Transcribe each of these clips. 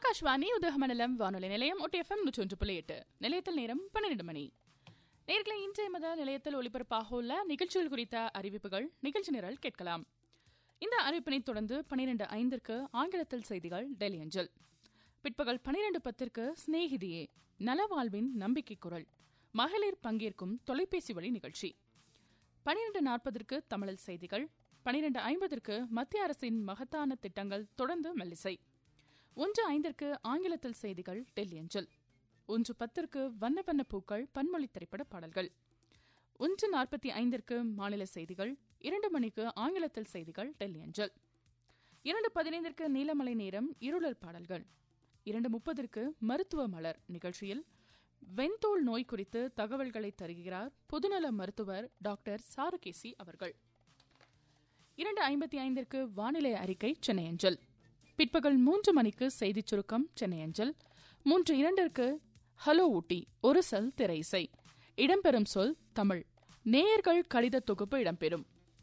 ஆகாஷ்வாணி உதகமண்டலம் வானொலி நிலையம் ஒட்டிஎஃப்எம் நூற்றி ஒன்று புள்ளி எட்டு நிலையத்தில் நேரம் பன்னிரண்டு மணி நேர்களை இன்றைய மத நிலையத்தில் ஒலிபரப்பாக உள்ள நிகழ்ச்சிகள் குறித்த அறிவிப்புகள் நிகழ்ச்சி நிரல் கேட்கலாம் இந்த அறிவிப்பினை தொடர்ந்து பனிரெண்டு ஐந்திற்கு ஆங்கிலத்தில் செய்திகள் டெல்லி அஞ்சல் பிற்பகல் பனிரெண்டு பத்திற்கு சிநேகிதியே நலவாழ்வின் நம்பிக்கை குரல் மகளிர் பங்கேற்கும் தொலைபேசி வழி நிகழ்ச்சி பனிரெண்டு நாற்பதற்கு தமிழில் செய்திகள் பனிரெண்டு ஐம்பதற்கு மத்திய அரசின் மகத்தான திட்டங்கள் தொடர்ந்து மெல்லிசை ஒன்று ஐந்திற்கு ஆங்கிலத்தில் செய்திகள் டெல்லி அஞ்சல் ஒன்று பத்திற்கு வண்ண வண்ண பூக்கள் பன்மொழி திரைப்பட பாடல்கள் ஒன்று நாற்பத்தி ஐந்திற்கு மாநில செய்திகள் இரண்டு மணிக்கு ஆங்கிலத்தில் செய்திகள் டெல்லி அஞ்சல் இரண்டு பதினைந்திற்கு நீலமலை நேரம் இருளர் பாடல்கள் இரண்டு முப்பதற்கு மருத்துவ மலர் நிகழ்ச்சியில் வெண்தோல் நோய் குறித்து தகவல்களை தருகிறார் பொதுநல மருத்துவர் டாக்டர் சாருகேசி அவர்கள் இரண்டு ஐம்பத்தி ஐந்திற்கு வானிலை அறிக்கை சென்னை அஞ்சல் பிற்பகல் மூன்று மணிக்கு செய்திச் சுருக்கம் சென்னை அஞ்சல் மூன்று இரண்டிற்கு ஹலோ ஊட்டி ஒரு செல் திரை இசை இடம்பெறும் சொல் தமிழ் நேயர்கள் கடித தொகுப்பு இடம்பெறும்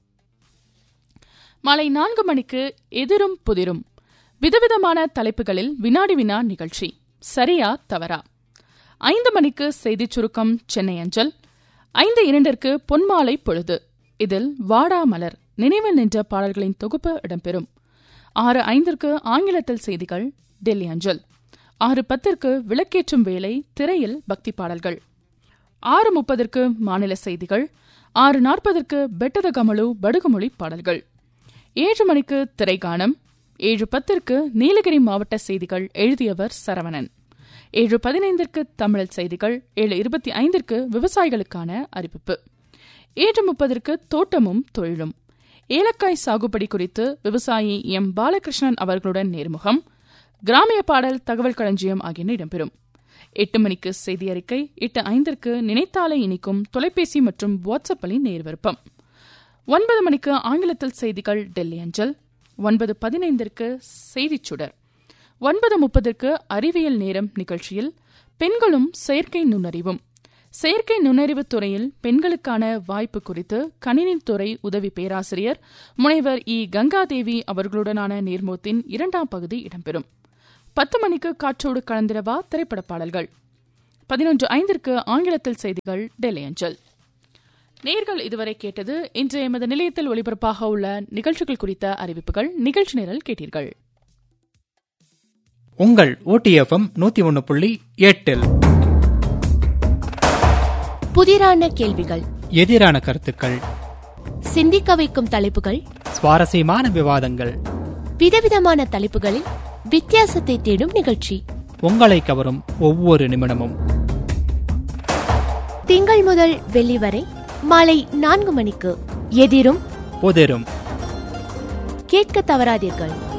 மாலை நான்கு மணிக்கு எதிரும் புதிரும் விதவிதமான தலைப்புகளில் வினாடி வினா நிகழ்ச்சி சரியா தவறா ஐந்து மணிக்கு செய்திச் சுருக்கம் சென்னை அஞ்சல் ஐந்து இரண்டிற்கு பொன்மாலை பொழுது இதில் வாடா மலர் நினைவில் நின்ற பாடல்களின் தொகுப்பு இடம்பெறும் ஆறு ஐந்திற்கு ஆங்கிலத்தில் செய்திகள் டெல்லி அஞ்சல் ஆறு பத்திற்கு விளக்கேற்றும் வேலை திரையில் பக்தி பாடல்கள் ஆறு முப்பதற்கு மாநில செய்திகள் ஆறு நாற்பதற்கு பெட்டத கமலு படுகுமொழி பாடல்கள் ஏழு மணிக்கு திரைகானம் ஏழு பத்திற்கு நீலகிரி மாவட்ட செய்திகள் எழுதியவர் சரவணன் ஏழு பதினைந்திற்கு தமிழ் செய்திகள் ஏழு இருபத்தி ஐந்திற்கு விவசாயிகளுக்கான அறிவிப்பு ஏழு முப்பதற்கு தோட்டமும் தொழிலும் ஏலக்காய் சாகுபடி குறித்து விவசாயி எம் பாலகிருஷ்ணன் அவர்களுடன் நேர்முகம் கிராமிய பாடல் தகவல் களஞ்சியம் ஆகியன இடம்பெறும் எட்டு மணிக்கு செய்தி அறிக்கை எட்டு ஐந்திற்கு நினைத்தாலே இனிக்கும் தொலைபேசி மற்றும் வாட்ஸ்அப்பில் நேர் விருப்பம் ஒன்பது மணிக்கு ஆங்கிலத்தில் செய்திகள் டெல்லி அஞ்சல் ஒன்பது பதினைந்திற்கு செய்திச் சுடர் ஒன்பது முப்பதற்கு அறிவியல் நேரம் நிகழ்ச்சியில் பெண்களும் செயற்கை நுண்ணறிவும் செயற்கை நுண்ணறிவு துறையில் பெண்களுக்கான வாய்ப்பு குறித்து கணினித்துறை உதவி பேராசிரியர் முனைவர் இ கங்காதேவி அவர்களுடனான நேர்முகத்தின் இரண்டாம் பகுதி இடம்பெறும் பத்து மணிக்கு காற்றோடு கலந்திரவா திரைப்பட பாடல்கள் பதினொன்று ஐந்திற்கு ஆங்கிலத்தில் செய்திகள் டெல்லி அஞ்சல் நேர்கள் இதுவரை கேட்டது இன்றைய எமது நிலையத்தில் ஒலிபரப்பாக உள்ள நிகழ்ச்சிகள் குறித்த அறிவிப்புகள் நிகழ்ச்சி நிரல் கேட்டீர்கள் உங்கள் ஓடிஎஃப்எம் நூத்தி ஒன்னு புள்ளி எட்டில் புதிரான கேள்விகள் எதிரான கருத்துக்கள் சிந்திக்க வைக்கும் தலைப்புகள் சுவாரஸ்யமான விவாதங்கள் விதவிதமான தலைப்புகளில் வித்தியாசத்தை தேடும் நிகழ்ச்சி உங்களை கவரும் ஒவ்வொரு நிமிடமும் திங்கள் முதல் வெள்ளி வரை மாலை நான்கு மணிக்கு எதிரும் புதிரும் கேட்க தவறாதீர்கள்